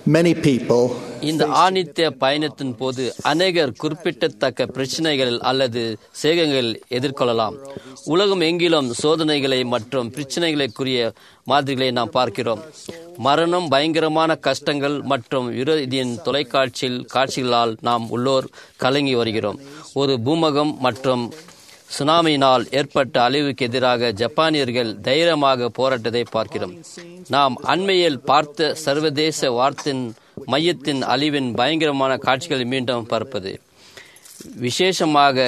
Many people இந்த ஆணித்திய பயணத்தின் போது அநேகர் குறிப்பிடத்தக்க பிரச்சனைகள் அல்லது சேகங்கள் எதிர்கொள்ளலாம் உலகம் எங்கிலும் சோதனைகளை மற்றும் பிரச்சனைகளுக்குரிய மாதிரிகளை நாம் பார்க்கிறோம் மரணம் பயங்கரமான கஷ்டங்கள் மற்றும் விரோதியின் தொலைக்காட்சியில் காட்சிகளால் நாம் உள்ளோர் கலங்கி வருகிறோம் ஒரு பூமகம் மற்றும் சுனாமியினால் ஏற்பட்ட அழிவுக்கு எதிராக ஜப்பானியர்கள் தைரியமாக போராட்டத்தை பார்க்கிறோம் நாம் அண்மையில் பார்த்த சர்வதேச வார்த்தின் மையத்தின் அழிவின் பயங்கரமான காட்சிகளை மீண்டும் பார்ப்பது விசேஷமாக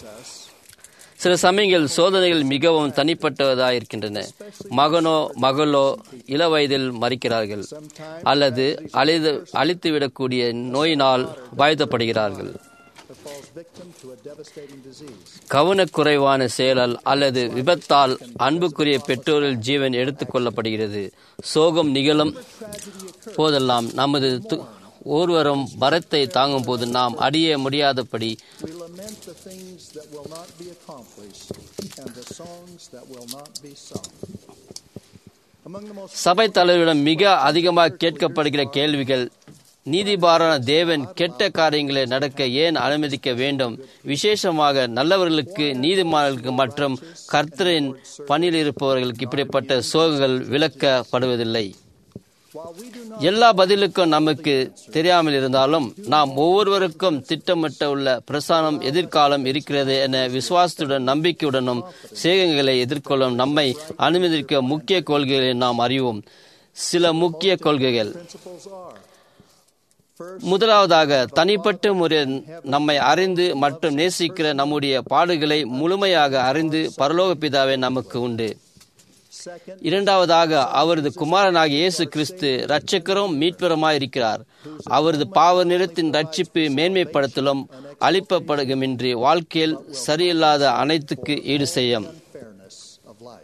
சில சமயங்கள் சோதனைகள் மிகவும் தனிப்பட்டதாக இருக்கின்றன மகனோ மகளோ இள வயதில் மறிக்கிறார்கள் அல்லது அழிது அழித்துவிடக்கூடிய நோயினால் பாதிக்கப்படுகிறார்கள் falls victim to a devastating disease. கவனக்குறைவான செயலால் அல்லது விபத்தால் அன்புக்குரிய பெற்றோரில் ஜீவன் எடுத்துக் கொள்ளப்படுகிறது சோகம் நிகழும் போதெல்லாம் நமது து- ஒருவரும் பரத்தை தாங்கும் போது நாம் அடைய முடியாதபடி We lament the things that will not be accomplished and the songs that will not be sung. Among the most சபை தலைவரிடம் மிக அதிகமாக கேட்கப்படுகிற கேள்விகள் நீதிபாரான தேவன் கெட்ட காரியங்களை நடக்க ஏன் அனுமதிக்க வேண்டும் விசேஷமாக நல்லவர்களுக்கு நீதிமான்களுக்கு மற்றும் கர்த்தரின் பணியில் இருப்பவர்களுக்கு இப்படிப்பட்ட சோகங்கள் விளக்கப்படுவதில்லை while we do not எல்லா பதிலுக்கும் நமக்கு தெரியாமல் இருந்தாலும் நாம் ஒவ்வொருவருக்கும் திட்டமிட்ட உள்ள பிரசானம் எதிர்காலம் இருக்கிறது என விசுவாசத்துடன் நம்பிக்கையுடனும் சேகங்களை எதிர்கொள்ளும் நம்மை அனுமதிக்க முக்கிய கொள்கைகளை நாம் அறிவோம் சில முக்கிய கொள்கைகள் principles are first முதலாவதாக தனிப்பட்ட முறையில் நம்மை அறிந்து மற்றும் நேசிக்கிற நம்முடைய பாடுகளை முழுமையாக அறிந்து பரலோக பிதாவே நமக்கு உண்டு second இரண்டாவதாக அவரது குமாரனாகிய இயேசு கிறிஸ்து இரட்சகரும் மீட்பருமாய் இருக்கிறார் அவரது பாவ நிறத்தின் ரட்சிப்பு மேன்மைப்படுத்தலும் அளிப்பப்படுகமின்றி வாழ்க்கையில் சரியில்லாத அனைத்துக்கு ஈடு செய்யும் fairness of life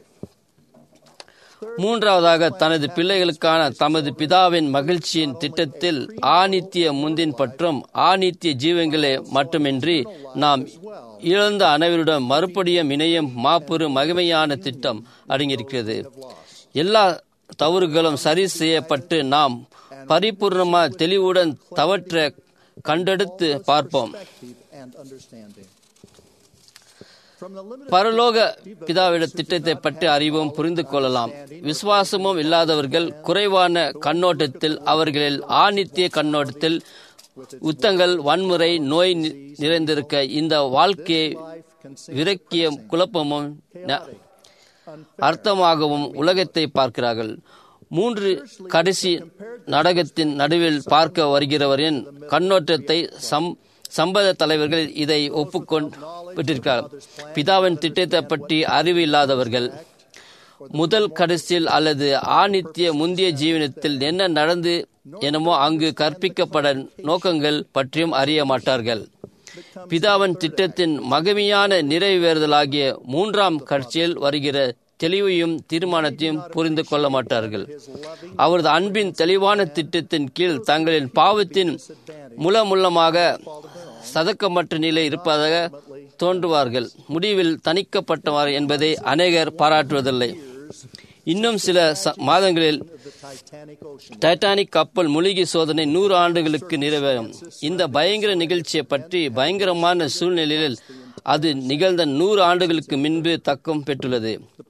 மூன்றாவதாக தனது பிள்ளைகளுக்கான தமது பிதாவின் மகிழ்ச்சியின் திட்டத்தில் ஆநித்திய முந்தின் பற்றும் ஆநித்திய ஜீவங்களே மட்டுமின்றி நாம் இழந்த அனைவருடன் மறுபடியும் இணையும் மாபெரு மகிமையான திட்டம் அடங்கியிருக்கிறது எல்லா தவறுகளும் சரி செய்யப்பட்டு நாம் பரிபூர்ணமாக தெளிவுடன் தவற்ற கண்டெடுத்து பார்ப்போம் perspective and understanding from the limited பரலோக பிதாவிட திட்டத்தை பற்றி அறிவும் புரிந்து கொள்ளலாம் விசுவாசமும் இல்லாதவர்கள் குறைவான கண்ணோட்டத்தில் அவர்களில் ஆணித்திய கண்ணோட்டத்தில் உத்தங்கள் வன்முறை நோய் நி- நிறைந்திருக்க இந்த வாழ்க்கையை life consists விரக்கிய குழப்பமும் ந- அர்த்தமாகவும் உலகத்தை பார்க்கிறார்கள் மூன்று கடைசி நாடகத்தின் நடுவில் பார்க்க வருகிறவரின் கண்ணோட்டத்தை சம் சம்பத தலைவர்கள் இதை ஒப்புக்கொண்டிருக்கிறார் பிதாவின் திட்டத்தை பற்றி அறிவு இல்லாதவர்கள் முதல் கடைசியில் அல்லது ஆணித்திய முந்திய ஜீவனத்தில் என்ன நடந்து எனமோ அங்கு கற்பிக்கப்பட நோக்கங்கள் பற்றியும் அறிய மாட்டார்கள் பிதாவின் திட்டத்தின் மகிமையான நிறைவேறுதலாகிய மூன்றாம் கட்சியில் வருகிற தெளிவையும் தீர்மானத்தையும் புரிந்து கொள்ள மாட்டார்கள் அவரது அன்பின் தெளிவான திட்டத்தின் கீழ் தங்களின் பாவத்தின் முலமுள்ளமாக சதக்கமற்ற நிலை இருப்பதாக தோன்றுவார்கள் முடிவில் தணிக்கப்பட்டவர் என்பதை அநேகர் பாராட்டுவதில்லை இன்னும் சில ச- மாதங்களில் the Titanic Ocean. டைட்டானிக் கப்பல் மூழ்கி சோதனை நூறு ஆண்டுகளுக்கு நிறைவேறும் இந்த பயங்கர நிகழ்ச்சியை பற்றி பயங்கரமான சூழ்நிலையில் அது நிகழ்ந்த நூறு ஆண்டுகளுக்கு முன்பு தக்கம் பெற்றுள்ளது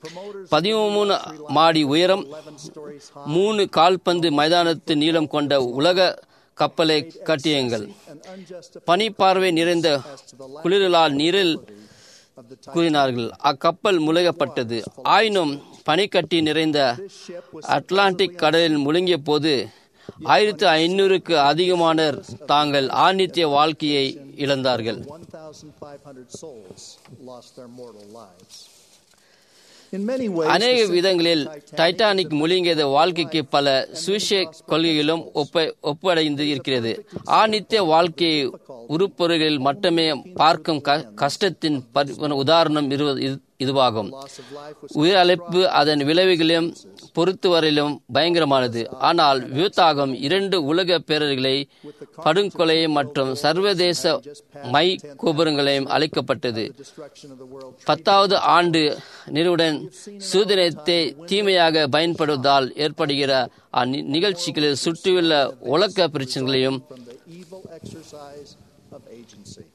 பதிமூணு மாடி உயரம் மூணு கால்பந்து மைதானத்து நீளம் கொண்ட உலக கப்பலை கட்டியுங்கள் An unjust பனிப்பார்வை நிறைந்த குளிரலால் நீரில் கூறினார்கள் அக்கப்பல் முழுகப்பட்டது ஆயினும் பனிக்கட்டி நிறைந்த அட்லாண்டிக் கடலில் முழுங்கிய போது ஆயிரத்து ஐநூறுக்கு அதிகமானோர் தாங்கள் ஆணித்திய வாழ்க்கையை இழந்தார்கள் 1,500 souls lost their mortal lives. In many ways, அநேக the விதங்களில் டைட்டானிக் முழுங்கியது வாழ்க்கைக்கு பல சுவிசே கொள்கைகளும் ஒப்ப ஒப்படைந்து இருக்கிறது ஆணித்திய வாழ்க்கையை உருப்பொருளில் மட்டுமே பார்க்கும் க- கஷ்டத்தின் பரி- உதாரணம் இருவது- இரு- இதுவாகும் Loss of life was உயிரழைப்பு அதன் விளைவுகளையும் பொறுத்து வரையிலும் பயங்கரமானது ஆனால் வியூத்தாகம் இரண்டு உலக பேரர்களை படுகொலை மற்றும் சர்வதேச மை கோபுரங்களையும் அளிக்கப்பட்டது the destruction of the world பத்தாவது ஆண்டு நிறைவுடன் சூதனத்தை தீமையாக பயன்படுவதால் ஏற்படுகிற அந்நி- நிகழ்ச்சிகளில் சுற்றியுள்ள உலக பிரச்சனைகளையும் from the evil exercise of agency.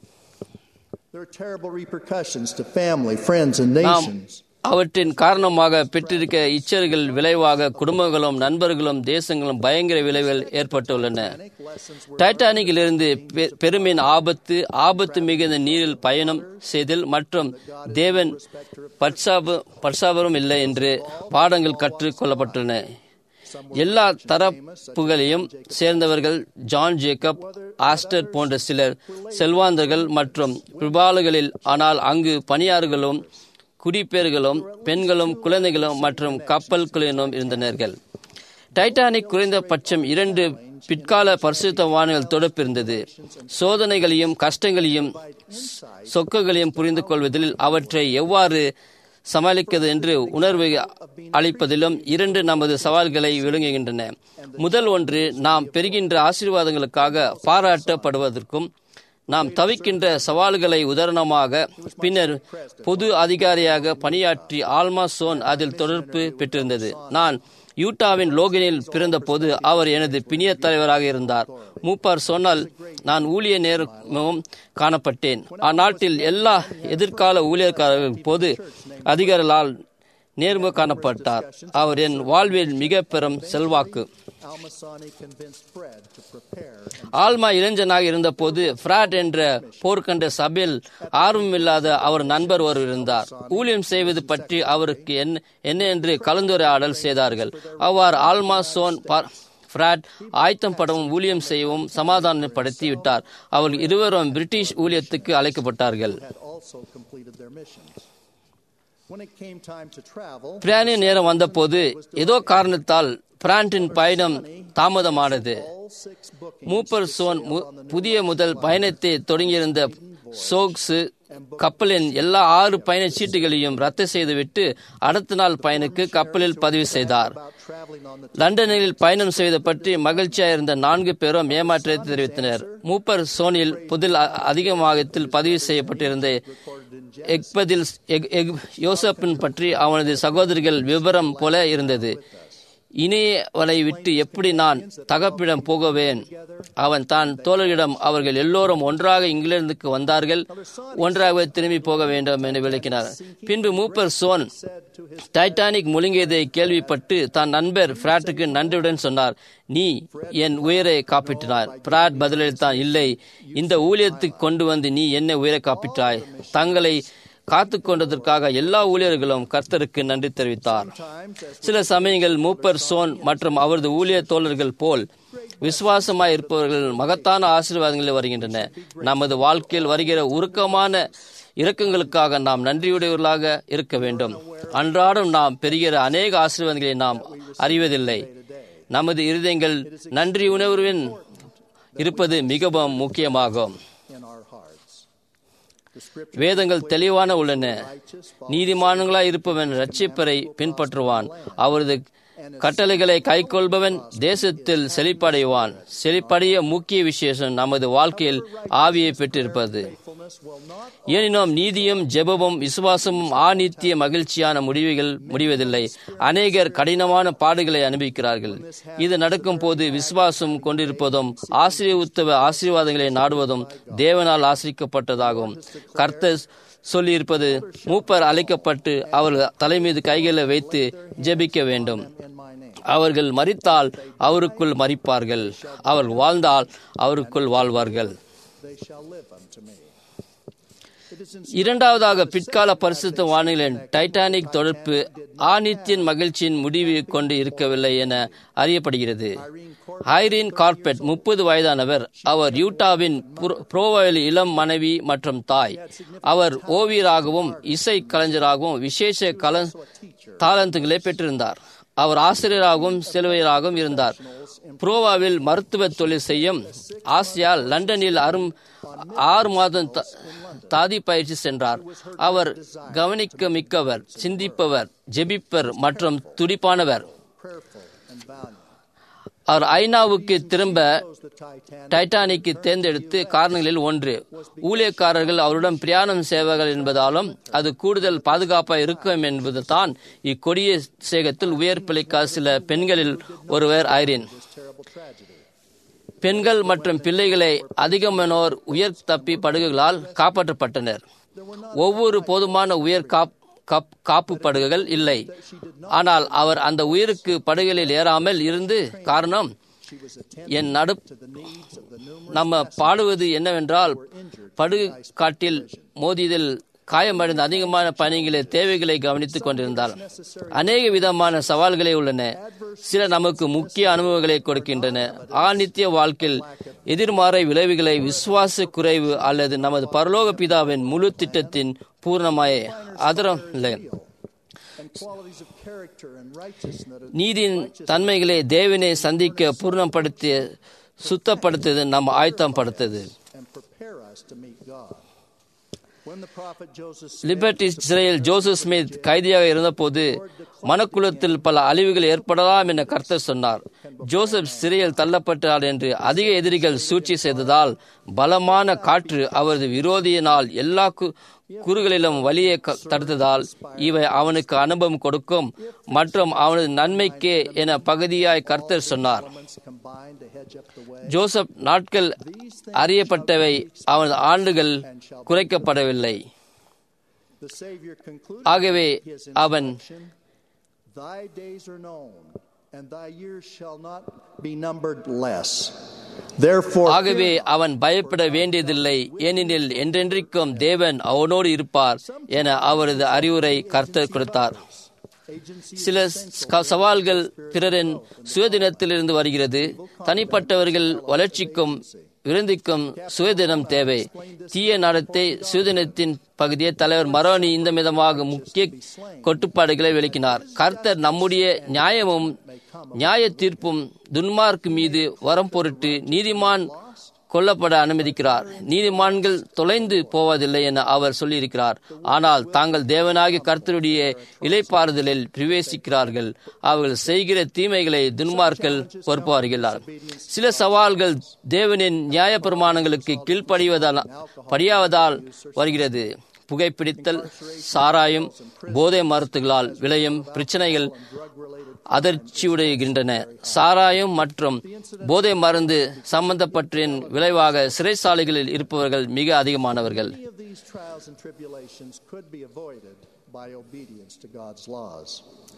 There are terrible repercussions to family, friends, and நாம் nations. அவற்றின் காரணமாக பெற்றிருக்க இச்சர்கள் விளைவாக குடும்பங்களும் நண்பர்களும் தேசங்களும் பயங்கர விளைவுகள் ஏற்பட்டுள்ளன Lessons were டைட்டானிக்கிலிருந்து பெ- பெருமின் ஆபத்து ஆபத்து மிகுந்த நீரில் பயணம் செய்தல் மற்றும் தேவன் பட்சாப பட்சாபரும் இல்லை என்று பாடங்கள் கற்றுக் கொள்ளப்பட்டுள்ளன எல்லா தரப்புகளையும் சேர்ந்தவர்கள் ஜான் ஜேக்கப் ஆஸ்டர் போன்ற சிலர் செல்வாந்தர்கள் மற்றும் பிபாலுகளில் ஆனால் அங்கு பணியாளர்களும் குடிப்பேர்களும் பெண்களும் குழந்தைகளும் மற்றும் கப்பல் குழுவினரும் இருந்தனர்கள் டைட்டானிக் குறைந்தபட்சம் இரண்டு பிற்கால பரிசுத்தவான்கள் தொடர்பு இருந்தது சோதனைகளையும் கஷ்டங்களையும் சொக்குகளையும் புரிந்து கொள்வதில் அவற்றை எவ்வாறு சமாளிக்கிறது என்று உணர்வு அளிப்பதிலும் இரண்டு நமது சவால்களை விளங்குகின்றன முதல் ஒன்று நாம் பெறுகின்ற ஆசீர்வாதங்களுக்காக பாராட்டப்படுவதற்கும் நாம் தவிக்கின்ற சவால்களை உதாரணமாக பின்னர் பொது அதிகாரியாக பணியாற்றி ஆல்மா சோன் அதில் தொடர்பு பெற்றிருந்தது நான் யூட்டாவின் லோகனில் பிறந்தபோது அவர் எனது பிணிய தலைவராக இருந்தார் மூப்பார் சொன்னால் நான் ஊழிய நேரமும் காணப்பட்டேன் அந்நாட்டில் எல்லா எதிர்கால ஊழியர்காரர்கள் போது அதிகாரிகளால் நேர்மு காணப்பட்டார் அவர் என் வாழ்வில் மிக பெரும் செல்வாக்கு Almasani convinced Fred to prepare and ஆல்மா இளைஞனாக இருந்தபோது ஃப்ராட் என்ற போர்க்கண்ட சபையில் ஆர்வமில்லாத அவர் நண்பர் ஒருவர் இருந்தார் ஊழியம் செய்வது பற்றி அவருக்கு என்ன என்ன என்று கலந்துரையாடல் செய்தார்கள் அவ்வாறு ஆல்மா சோன் பா- ஃப்ராட் ஆயத்தம் படவும் ஊழியம் செய்யவும் சமாதானப்படுத்தி விட்டார் அவர்கள் இருவரும் பிரிட்டிஷ் ஊழியத்துக்கு அழைக்கப்பட்டார்கள் had also completed their missions. When it came time to travel, பிரயாண நேரம் வந்தபோது ஏதோ காரணத்தால் பிராண்டின் பயணம் தாமதமானது all six bookings மூப்பர் சோன் மு- புதிய முதல் பயணத்தை தொடங்கியிருந்த சோக்ஸ் கப்பலின் எல்லா ஆறு பயணச் சீட்டுகளையும் ரத்து செய்துவிட்டு அடுத்த நாள் பயனுக்கு கப்பலில் பதிவு செய்தார் about traveling on the லண்டனில் பயணம் செய்வது பற்றி மகிழ்ச்சியாக இருந்த நான்கு பேரும் ஏமாற்றத்தை தெரிவித்தனர் மூப்பர் சோனில் புதில் அ- அதிகமாகத்தில் பதிவு செய்யப்பட்டிருந்த எக்பதில் எக்- எக்- யோசப்பின் பற்றி அவனது சகோதரிகள் விவரம் போல இருந்தது இணையவனை விட்டு எப்படி நான் தகப்பிடம் போகவேன் அவன் தான் தோழர்களிடம் அவர்கள் எல்லோரும் ஒன்றாக இங்கிலாந்துக்கு வந்தார்கள் ஒன்றாகவே திரும்பி போக வேண்டும் என்று விளக்கினார் பின்பு மூப்பர் சோன் டைட்டானிக் முழுங்கியதை கேள்விப்பட்டு தன் நண்பர் பிராட்டுக்கு நன்றியுடன் சொன்னார் நீ என் உயிரை காப்பிட்டினார் பிராட் பதிலளித்தான் இல்லை இந்த ஊழியத்துக்கு கொண்டு வந்து நீ என்ன உயிரை காப்பிட்டாய் தங்களை காத்து கொண்டதற்காக எல்லா ஊழியர்களும் கர்த்தருக்கு நன்றி தெரிவித்தார் times as சில சமயங்கள் மூப்பர் சோன் மற்றும் அவரது ஊழியர் தோழர்கள் போல் விசுவாசமாய் இருப்பவர்கள் மகத்தான ஆசீர்வாதங்களில் வருகின்றன நமது வாழ்க்கையில் வருகிற உருக்கமான இரக்கங்களுக்காக நாம் நன்றியுடையவர்களாக இருக்க வேண்டும் அன்றாடம் நாம் பெறுகிற அநேக ஆசீர்வாதங்களை நாம் அறிவதில்லை நமது இருதயங்கள் நன்றி உணர்வின் இருப்பது மிகவும் முக்கியமாகும் in our hearts. The scripture வேதங்கள் தெளிவான உள்ளன நீதிமான்களாய் இருப்பவன் ரட்சிப்பரை பின்பற்றுவான் அவரது கட்டளைகளை கைக்கொள்பவன் தேசத்தில் செழிப்படைவான் செழிப்படைய முக்கிய விசேஷம் நமது வாழ்க்கையில் ஆவியை பெற்றிருப்பது faithfulness will not எனினும் நீதியும் ஜெபமும் விசுவாசமும் ஆநித்திய மகிழ்ச்சியான முடிவுகள் முடிவதில்லை அநேகர் கடினமான பாடுகளை அனுபவிக்கிறார்கள் இது நடக்கும் போது விசுவாசம் கொண்டிருப்பதும் ஆசீர்வத்துவ ஆசீர்வாதங்களை நாடுவதும் தேவனால் ஆசிரிக்கப்பட்டதாகும் கர்த்தர் சொல்லியிருப்பது மூப்பர் அழைக்கப்பட்டு அவர்கள் தலைமீது கைகளை வைத்து ஜெபிக்க வேண்டும் in my name. அவர்கள் மரித்தால் அவருக்குள் மரிப்பார்கள் அவர் வாழ்ந்தால் அவருக்குள் வாழ்வார்கள் They shall live unto me. It is in இரண்டாவதாக பிற்கால பரிசுத்த வானிகளின் டைட்டானிக் தொடர்பு ஆணித்தின் மகிழ்ச்சியின் முடிவு கொண்டு இருக்கவில்லை என அறியப்படுகிறது ஐரின் கார்பெட் முப்பது வயதானவர் அவர் யூட்டாவின் புரோ- புரோவயல் இளம் மனைவி மற்றும் தாய் அவர் ஓவியராகவும் இசை கலைஞராகவும் விசேஷ கல தாளந்துகளை பெற்றிருந்தார் அவர் ஆசிரியராகவும் செல்வையராகவும் இருந்தார் புரோவாவில் மருத்துவ தொழில் செய்யும் ஆசியால் லண்டனில் அரும் ஆறு மாதம் த- தாதி பயிற்சி சென்றார் அவர் கவனிக்க மிக்கவர் சிந்திப்பவர் ஜெபிப்பர் மற்றும் துடிப்பானவர் prayerful and valiant. அவர் ஐநாவுக்கு திரும்ப Chose the Titanic டைட்டானிக்கு தேர்ந்தெடுத்து காரணங்களில் ஒன்று ஊழியக்காரர்கள் அவருடன் பிரயாணம் செய்வார்கள் என்பதாலும் அது கூடுதல் பாதுகாப்பாக இருக்கும் என்பது தான் இக்கொடிய சேகத்தில் உயர் பிழைக்காத சில பெண்களில் ஒருவர் ஐரின் this terrible tragedy. பெண்கள் மற்றும் பிள்ளைகளை அதிகமானோர் உயர் தப்பி படகுகளால் காப்பாற்றப்பட்டனர் ஒவ்வொரு போதுமான உயர் காப் காப்- காப்பு படகுகள் இல்லை ஆனால் அவர் அந்த உயிருக்கு படகுகளில் ஏறாமல் இருந்து காரணம் She was attentive என் நடு to the needs of the numerous நம்ம பாடுவது என்னவென்றால் படகு காட்டில் மோதியதில் காயமடைந்த அதிகமான பயணிகளை தேவைகளை கவனித்துக் கொண்டிருந்தார் அநேக விதமான சவால்களே உள்ளன சில நமக்கு முக்கிய அனுபவங்களை கொடுக்கின்றன ஆநித்திய வாழ்க்கையில் எதிர்மாறை விளைவுகளை விசுவாச குறைவு அல்லது நமது பரலோக பிதாவின் முழு திட்டத்தின் பூர்ணமாய ஆதரம் இல்லை and qualities of character and righteousness that நீதியின் தன்மைகளை தேவனை சந்திக்க பூர்ணப்படுத்திய சுத்தப்படுத்தது நம் ஆயத்தம் படுத்தது and prepare us to meet God. When the prophet Joseph Smith Liberty சிறையில் ஜோசப் ஸ்மித் கைதியாக இருந்தபோது மனக்குலத்தில் பல அழிவுகள் ஏற்படலாம் என கர்த்தர் சொன்னார் ஜோசப் சிறையில் தள்ளப்பட்டார் என்று அதிக எதிரிகள் சூழ்ச்சி செய்ததால் பலமான காற்று அவரது விரோதியினால் எல்லா கு- குறுகளிலும் வலியை க- தடுத்ததால் இவை அவனுக்கு அனுபவம் கொடுக்கும் மற்றும் அவனது நன்மைக்கே என பகுதியாய் கர்த்தர் சொன்னார் elements combine to hedge up the way. Joseph நாட்கள் அறியப்பட்டவை அவனது ஆண்டுகள் குறைக்கப்படவில்லை The Savior concluded ஆகவே his அவன் instruction, Thy days are known, and thy years shall not be numbered less. Therefore, ஆகவே அவன் பயப்பட வேண்டியதில்லை ஏனெனில் என்றென்றைக்கும் தேவன் அவனோடு இருப்பார் என அவரது அறிவுரை கர்த்தர் கொடுத்தார் agency சில ச- சவால்கள் பிறரின் சுயதினத்திலிருந்து வருகிறது தனிப்பட்டவர்கள் வளர்ச்சிக்கும் விருந்திக்கும் சுயதினம் தேவை தீய நடத்தை சுயதினத்தின் பகுதியை தலைவர் மரோனி இந்த விதமாக முக்கிய கட்டுப்பாடுகளை விளக்கினார் கர்த்தர் நம்முடைய நியாயமும் நியாய தீர்ப்பும் துன்மார்க்கு மீது வரம் பொருட்டு நீதிமான் கொல்லப்பட அனுமதிக்கிறார் நீதிமான்கள் தொலைந்து போவதில்லை என அவர் சொல்லியிருக்கிறார் ஆனால் தாங்கள் தேவனாகிய கர்த்தருடைய இலைப்பாறுதலில் பிரவேசிக்கிறார்கள் அவர்கள் செய்கிற தீமைகளை துன்மார்கள் பொறுப்பார்கள் சில சவால்கள் தேவனின் நியாய பிரமாணங்களுக்கு கீழ்ப்படிவதால் படியாவதால் வருகிறது புகைப்பிடித்தல் சாராயம் போதை மருத்துகளால் விளையும் பிரச்சனைகள் அதிர்ச்சியுடைகின்றன சாராயம் மற்றும் போதை மருந்து சம்பந்தப்பற்றின் விளைவாக சிறைசாலைகளில் இருப்பவர்கள் மிக அதிகமானவர்கள் Many of these trials and tribulations could be avoided by obedience to God's laws.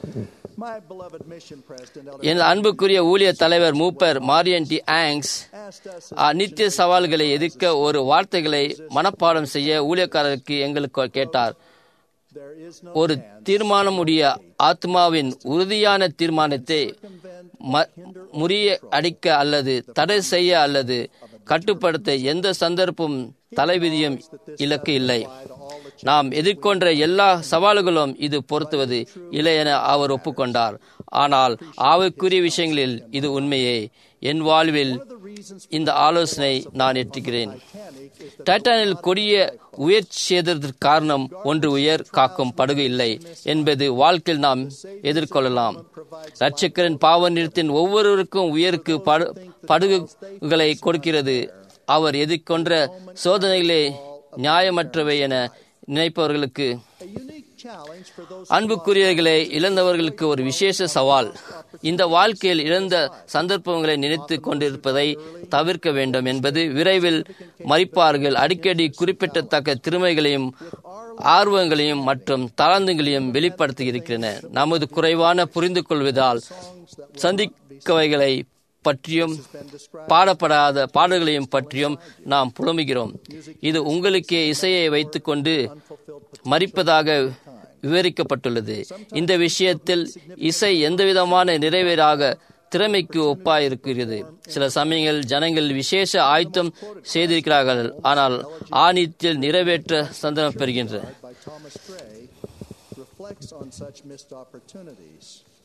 My beloved mission president, Elder என் அன்புக்குரிய ஊழிய தலைவர் மூப்பர் Marion D Hanks asked us அநித்திய சவால்களை எதிர்க்க ஒரு வார்த்தைகளை மனப்பாடம் செய்ய ஊழியக்காரருக்கு எங்களுக்கு கேட்டார் there is no ஒரு தீர்மானமுடைய ஆத்மாவின் உறுதியான தீர்மானத்தை ம- முறிய அடிக்க அல்லது தடை செய்ய அல்லது கட்டுப்படுத்த எந்த சந்தர்ப்பம் தலைவிதியும் இலக்கு இல்லை நாம் எதிர்கொண்ட எல்லா சவால்களும் இது பொருத்துவது இல்லை என அவர் ஒப்புக்கொண்டார் ஆனால் ஆவிக்குரிய விஷயங்களில் இது உண்மையே என் வாழ்வில் இந்த ஆலோசனை நான் எட்டுகிறேன் டைட்டானில் கொடிய உயர் செய்ததற்கு காரணம் ஒன்று உயர் காக்கும் படகு இல்லை என்பது வாழ்க்கையில் நாம் எதிர்கொள்ளலாம் ரட்சக்கரின் பாவ நிறுத்தின் ஒவ்வொருவருக்கும் உயருக்கு படு படகுகளை கொடுக்கிறது அவர் எதிர்கொண்ட சோதனைகளே நியாயமற்றவை என நினைப்பவர்களுக்கு a unique challenge for those அன்புக்குரியவர்களை இழந்தவர்களுக்கு ஒரு விசேஷ சவால் இந்த வாழ்க்கையில் இழந்த சந்தர்ப்பங்களை நினைத்து கொண்டிருப்பதை தவிர்க்க வேண்டும் என்பது விரைவில் மறிப்பார்கள் அடிக்கடி குறிப்பிடத்தக்க திறமைகளையும் ஆர்வங்களையும் மற்றும் தாளந்துகளையும் வெளிப்படுத்தி இருக்கின்றன நமது குறைவான புரிந்து கொள்வதால் சந்திக்கவைகளை பற்றியும் பாடப்படாத பாடல்களையும் பற்றியும் நாம் புலம்புகிறோம் இது உங்களுக்கே இசையை வைத்துக்கொண்டு மறிப்பதாக விவரிக்கப்பட்டுள்ளது இந்த விஷயத்தில் இசை எந்தவிதமான நிறைவேறாக திறமைக்கு ஒப்பாயிருக்கிறது சில சமயங்கள் ஜனங்கள் விசேஷ ஆயத்தம் செய்திருக்கிறார்கள் ஆனால் ஆணித்தில் நிறைவேற்ற சந்தனம் பெறுகின்றன by Thomas Gray reflects on such missed opportunities.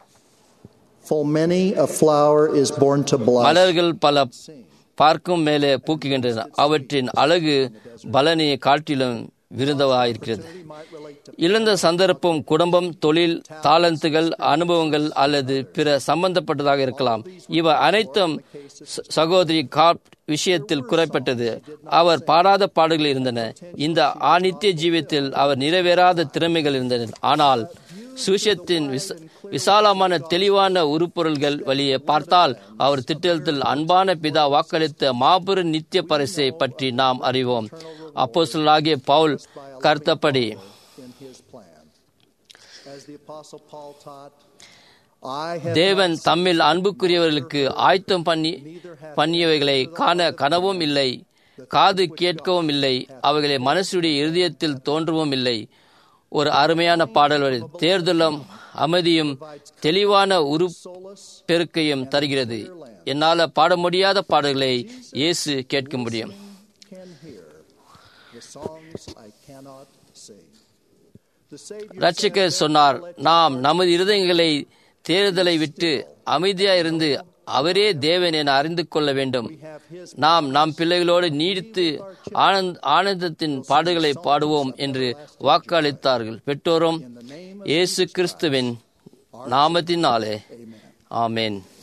Full many a flower is born to blush. மலர்கள் பல பார்க்கும் மேலே பூக்குகின்றன அவற்றின் அழகு பலனையை காட்டிலும் விருந்தவாயிருக்கிறது He might relate to இழந்த சந்தர்ப்பம் குடும்பம் தொழில் தாளந்துகள் அனுபவங்கள் அல்லது பிற சம்பந்தப்பட்டதாக இருக்கலாம் இவை அனைத்தும் ச- சகோதரி காப் விஷயத்தில் குறைப்பட்டது அவர் பாடாத பாடுகள் இருந்தன இந்த ஆனித்திய ஜீவியத்தில் அவர் நிறைவேறாத திறமைகள் இருந்தன ஆனால் சுஷத்தின் விச விசாலமான தெளிவான உருப்பொருள்கள் வழியே பார்த்தால் அவர் திட்டத்தில் அன்பான பிதா வாக்களித்த மாபெரும் நித்திய பரிசை பற்றி நாம் அறிவோம் அப்போஸ்தலனாகிய Pavul கருத்தப்படி in his plan. As the Apostle Paul taught, I have தேவன் தம்மில் அன்புக்குரியவர்களுக்கு ஆயத்தம் பண்ணி பண்ணியவைகளை காண கனவும் இல்லை காது கேட்கவும் இல்லை அவைகளை மனசுடைய இருதயத்தில் தோன்றவும் இல்லை ஒரு அருமையான பாடல் வரி தேர்தலும் அமைதியும் தெளிவான உரு solace பெருக்கையும் தருகிறது என்னால பாட முடியாத பாடல்களை இயேசு கேட்க முடியும் can hear, the songs I cannot sing. The Savior ரட்சிக்கர் சொன்னார் நாம் நமது இருதயங்களை தேர்தலை விட்டு அமைதியாயிருந்து அவரே தேவன் என அறிந்து கொள்ள வேண்டும் have his நாம் நம் பிள்ளைகளோடு நீடித்து ஆனந்த் ஆனந்தத்தின் பாடுகளை பாடுவோம் என்று வாக்களித்தார்கள் பெற்றோரும் இயேசு கிறிஸ்துவின் நாமத்தினாலே ஆமென்